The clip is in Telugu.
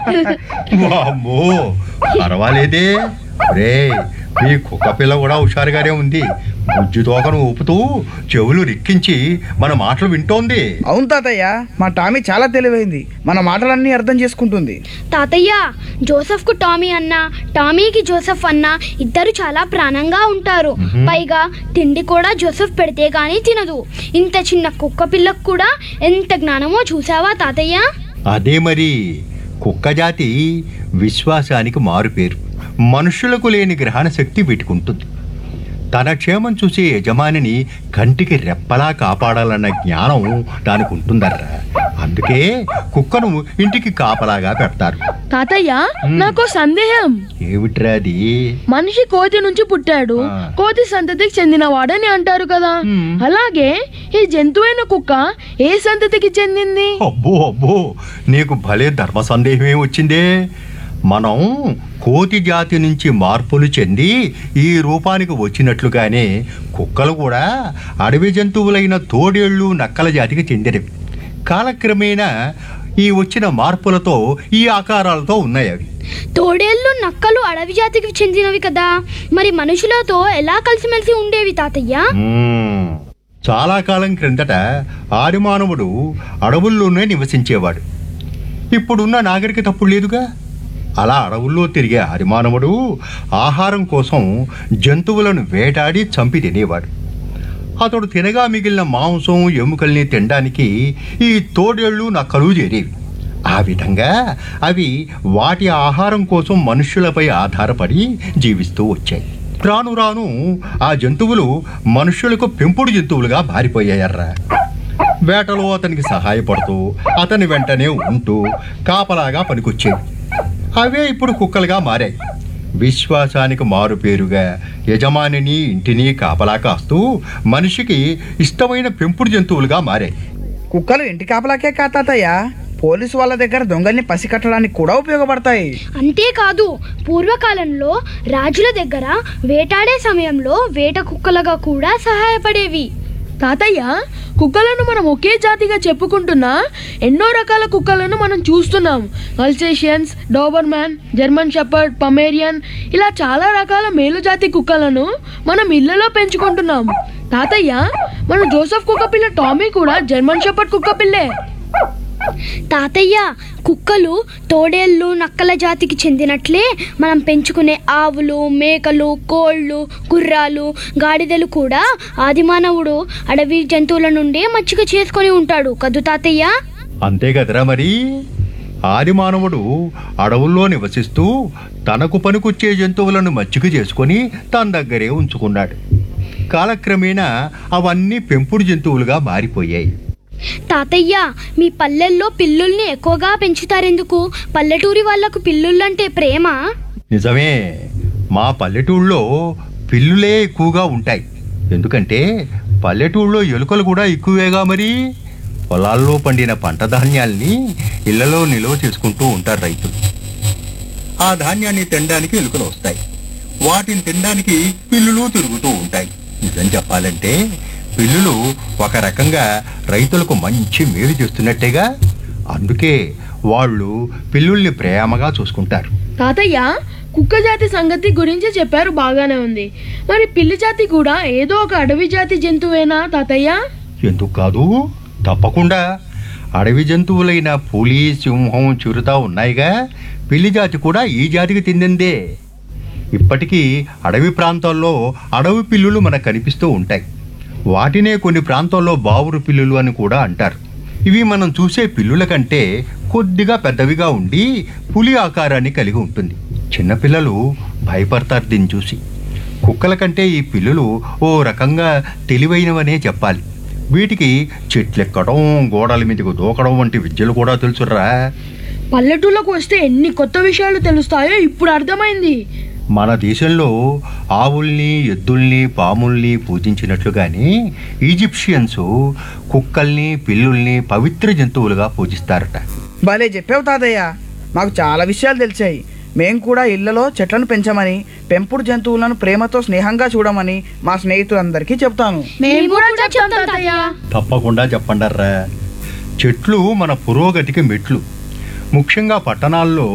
వామ్మో పర్వాలేదే రే మీ కుక్క పిల్ల కూడా హుషారుగానే ఉంది బుజ్జి తోకను ఊపుతూ చెవులు రిక్కించి మన మాటలు వింటోంది అవును తాతయ్య మా టామీ చాలా తెలివైంది మన మాటలన్నీ అర్థం చేసుకుంటుంది తాతయ్య జోసెఫ్కు టామీ అన్న టామీకి జోసెఫ్ అన్న ఇద్దరు చాలా ప్రాణంగా ఉంటారు పైగా తిండి కూడా జోసెఫ్ పెడితే గానీ తినదు ఇంత చిన్న కుక్క పిల్లకు కూడా ఎంత జ్ఞానమో చూసావా తాతయ్య అదే మరి కుక్క జాతి విశ్వాసానికి మారుపేరు మనుషులకు లేని గ్రహణ శక్తి వీటికుంటుంది తన క్షేమం చూసే యజమానిని కంటికి రెప్పలా కాపాడాలన్న జ్ఞానం దానికి ఉంటుందర్రా అందుకే కుక్కను ఇంటికి కాపలాగా పెడతారు తాతయ్య నాకు సందేహం ఏమిట్రా అది మనిషి కోతి నుంచి పుట్టాడు ఆ. కోతి సంతతికి చెందినవాడని అంటారు కదా మ్మ్. అలాగే ఈ జంతువైన కుక్క ఏ సంతతికి చెందింది అబ్బో అబ్బో నీకు భలే ధర్మ సందేహమే వచ్చిందే మనం కోతి జాతి నుంచి మార్పులు చెంది ఈ రూపానికి వచ్చినట్లుగానే కుక్కలు కూడా అడవి జంతువులైన తోడేళ్ళు నక్కల జాతికి చెందినవి కాలక్రమేణా ఈ వచ్చిన మార్పులతో ఈ ఆకారాలతో ఉన్నాయి అవి తోడేళ్ళు నక్కలు అడవి జాతికి చెందినవి కదా మరి మనుషులతో ఎలా కలిసిమెలిసి ఉండేవి తాతయ్య మ్మ్. చాలా కాలం క్రిందట ఆదిమానవుడు అడవుల్లోనే నివసించేవాడు ఇప్పుడున్న నాగరికత అప్పుడు లేదుగా అలా అడవుల్లో తిరిగే ఆదిమానవుడు ఆహారం కోసం జంతువులను వేటాడి చంపి తినేవాడు అతడు తినగా మిగిలిన మాంసం ఎముకల్ని తినడానికి ఈ తోడేళ్ళు నక్కలు చేరేవి ఆ విధంగా అవి వాటి ఆహారం కోసం మనుష్యులపై ఆధారపడి జీవిస్తూ వచ్చాయి రాను రాను ఆ జంతువులు మనుష్యులకు పెంపుడు జంతువులుగా మారిపోయాయర్రా వేటలో అతనికి సహాయపడుతూ అతని వెంటనే ఉంటూ కాపలాగా పనికొచ్చేవి అవే ఇప్పుడు కుక్కలుగా మారాయి విశ్వాసానికి మారుపేరుగా యజమానిని ఇంటిని కాపలా కాస్తూ మనిషికి ఇష్టమైన పెంపుడు జంతువులుగా మారాయి కుక్కలు ఇంటి కాపలాకే కా తాతయ్య పోలీసు వాళ్ళ దగ్గర దొంగల్ని పసికట్టడానికి కూడా ఉపయోగపడతాయి అంతేకాదు పూర్వకాలంలో రాజుల దగ్గర వేటాడే సమయంలో వేట కుక్కలుగా కూడా సహాయపడేవి తాతయ్య కుక్కలను మనం ఒకే జాతిగా చెప్పుకుంటున్నా ఎన్నో రకాల కుక్కలను మనం చూస్తున్నాం Alsatians Doberman German shepherd Pomeranian ఇలా చాలా రకాల మేలుజాతి కుక్కలను మనం ఇళ్లలో పెంచుకుంటున్నాం తాతయ్య మన జోసెఫ్ కుక్క పిల్ల టామీ కూడా జర్మన్ షెపర్డ్ కుక్క పిల్లే తాతయ్య కుక్కలు తోడేళ్ళు నక్కల జాతికి చెందినట్లే మనం పెంచుకునే ఆవులు మేకలు కోళ్ళు గుర్రాలు గాడిదలు కూడా ఆదిమానవుడు అడవి జంతువుల నుండే మచ్చిక చేసుకొని ఉంటాడు కదు తాతయ్య అంతే కదరా మరి ఆది మానవుడు అడవుల్లో నివసిస్తూ తనకు పనికొచ్చే జంతువులను మచ్చిక చేసుకొని తన దగ్గరే ఉంచుకున్నాడు కాలక్రమేణా అవన్నీ పెంపుడు జంతువులుగా మారిపోయాయి తాతయ్య మీ పల్లెల్లో పిల్లుల్ని ఎక్కువగా పెంచుతారెందుకు పల్లెటూరి వాళ్లకు పిల్లుళ్ళంటే ప్రేమ నిజమే మా పల్లెటూళ్ళలో పిల్లులే ఎక్కువగా ఉంటాయి ఎందుకంటే పల్లెటూళ్ళలో ఎలుకలు కూడా ఎక్కువేగా మరి పొలాల్లో పండిన పంట ధాన్యాల్ని ఇళ్లలో నిల్వ చేసుకుంటూ ఉంటారు రైతులు ఆ ధాన్యాన్ని తినడానికి ఎలుకలు వస్తాయి వాటిని తినడానికి పిల్లులు తిరుగుతూ ఉంటాయి నిజం చెప్పాలంటే పిల్లులు ఒక రకంగా రైతులకు మంచి మేలు చేస్తున్నట్టేగా అందుకే వాళ్ళు పిల్లుల్ని ప్రేమగా చూసుకుంటారు తాతయ్య కుక్క జాతి సంగతి గురించి చెప్పారు బాగానే ఉంది మరి పిల్లి జాతి కూడా ఏదో ఒక అడవి జాతి జంతువేనా తాతయ్య ఎందుకు కాదు తప్పకుండా అడవి జంతువులైన పులి సింహం చిరుత ఉన్నాయిగా పిల్లి జాతి కూడా ఈ జాతికి చెందిందే ఇప్పటికీ అడవి ప్రాంతాల్లో అడవి పిల్లులు మనకు కనిపిస్తూ ఉంటాయి వాటినే కొన్ని ప్రాంతాల్లో బావురు పిల్లులు అని కూడా అంటారు ఇవి మనం చూసే పిల్లుల కంటే కొద్దిగా పెద్దవిగా ఉండి పులి ఆకారాన్ని కలిగి ఉంటుంది చిన్నపిల్లలు భయపడతారు దీన్ని చూసి కుక్కల కంటే ఈ పిల్లులు ఓ రకంగా తెలివైనవనే చెప్పాలి వీటికి చెట్లెక్కడం గోడల మీదకు దూకడం వంటి విద్యలు కూడా తెలుసురా పల్లెటూళ్ళకు వస్తే ఎన్ని కొత్త విషయాలు తెలుస్తాయో ఇప్పుడు అర్థమైంది మన దేశంలో ఆవుల్ని ఎద్దుల్ని పాముల్ని పూజించినట్లుగానే ఈజిప్షియన్స్ కుక్కల్ని పిల్లుల్ని పవిత్ర జంతువులుగా పూజిస్తారట భలే చెప్పావు తాతయ్య మాకు చాలా విషయాలు తెలిసాయి మేం కూడా ఇళ్లలో చెట్లను పెంచమని పెంపుడు జంతువులను ప్రేమతో స్నేహంగా చూడమని మా స్నేహితులందరికీ చెప్తాను మేము కూడా చెప్తాం తాతయ్య తప్పకుండా చెప్పండర్రా చెట్లు మన పురోగతికి మెట్లు ముఖ్యంగా పట్టణాల్లో